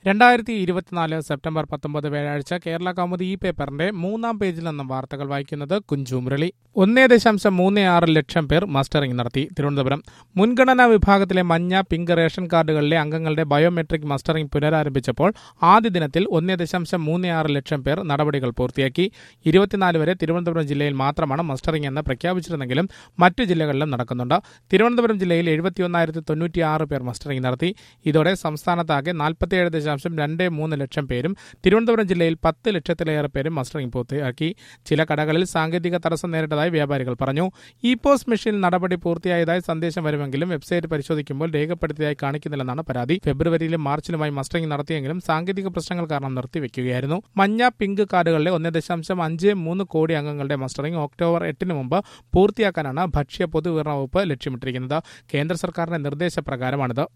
രണ്ടായിരത്തി ഇരുപത്തിനാല് സെപ്റ്റംബർ പത്തൊമ്പത് വ്യാഴാഴ്ച കേരള കൗമുദി ഈ പേപ്പറിന്റെ മൂന്നാം പേജിൽ നിന്നും വാർത്തകൾ വായിക്കുന്നത് കുഞ്ചു മുരളി ഒന്നേ ദശാംശം മൂന്ന് ആറ് ലക്ഷം പേർ മസ്റ്ററിംഗ് നടത്തി തിരുവനന്തപുരം മുൻഗണനാ വിഭാഗത്തിലെ മഞ്ഞ പിങ്ക് റേഷൻ കാർഡുകളിലെ അംഗങ്ങളുടെ ബയോമെട്രിക് മസ്റ്ററിംഗ് പുനരാരംഭിച്ചപ്പോൾ ആദ്യ ദിനത്തിൽ ഒന്നേ ദശാംശം മൂന്ന് ആറ് ലക്ഷം പേർ നടപടികൾ പൂർത്തിയാക്കി ഇരുപത്തിനാല് വരെ തിരുവനന്തപുരം ജില്ലയിൽ മാത്രമാണ് മസ്റ്ററിംഗ് എന്ന് പ്രഖ്യാപിച്ചിരുന്നെങ്കിലും മറ്റു ജില്ലകളിലും നടക്കുന്നുണ്ട് തിരുവനന്തപുരം ജില്ലയിൽ എഴുപത്തിയൊന്നായിരത്തി തൊണ്ണൂറ്റിയാറ് പേർ മസ്റ്ററിംഗ് നടത്തി ഇതോടെ സംസ്ഥാനത്താകെ നാൽപ്പത്തിയേഴ് ദശാംശം രണ്ട് മൂന്ന് ലക്ഷം പേരും തിരുവനന്തപുരം ജില്ലയിൽ പത്ത് ലക്ഷത്തിലേറെ പേരും മസ്റ്ററിംഗ് പൂർത്തിയാക്കി ചില കടകളിൽ സാങ്കേതിക തടസ്സം നേരിട്ടതായി വ്യാപാരികൾ പറഞ്ഞു ഇ പോസ്റ്റ് മെഷീൻ നടപടി പൂർത്തിയായതായി സന്ദേശം വരുമെങ്കിലും വെബ്സൈറ്റ് പരിശോധിക്കുമ്പോൾ രേഖപ്പെടുത്തിയതായി കാണിക്കുന്നില്ലെന്നാണ് പരാതി ഫെബ്രുവരിയിലും മാർച്ചിലുമായി മസ്റ്ററിംഗ് നടത്തിയെങ്കിലും സാങ്കേതിക പ്രശ്നങ്ങൾ കാരണം നിർത്തിവെക്കുകയായിരുന്നു മഞ്ഞ പിങ്ക് കാർഡുകളിലെ ഒന്ന് ദശാംശം അഞ്ച് മൂന്ന് കോടി അംഗങ്ങളുടെ മസ്റ്ററിംഗ് ഒക്ടോബർ എട്ടിന് മുമ്പ് പൂർത്തിയാക്കാനാണ് ഭക്ഷ്യ പൊതുവിതരണ വകുപ്പ് ലക്ഷ്യമിട്ടിരിക്കുന്നത് കേന്ദ്ര സർക്കാരിന്റെ നിർദ്ദേശപ്രകാരമാണിത്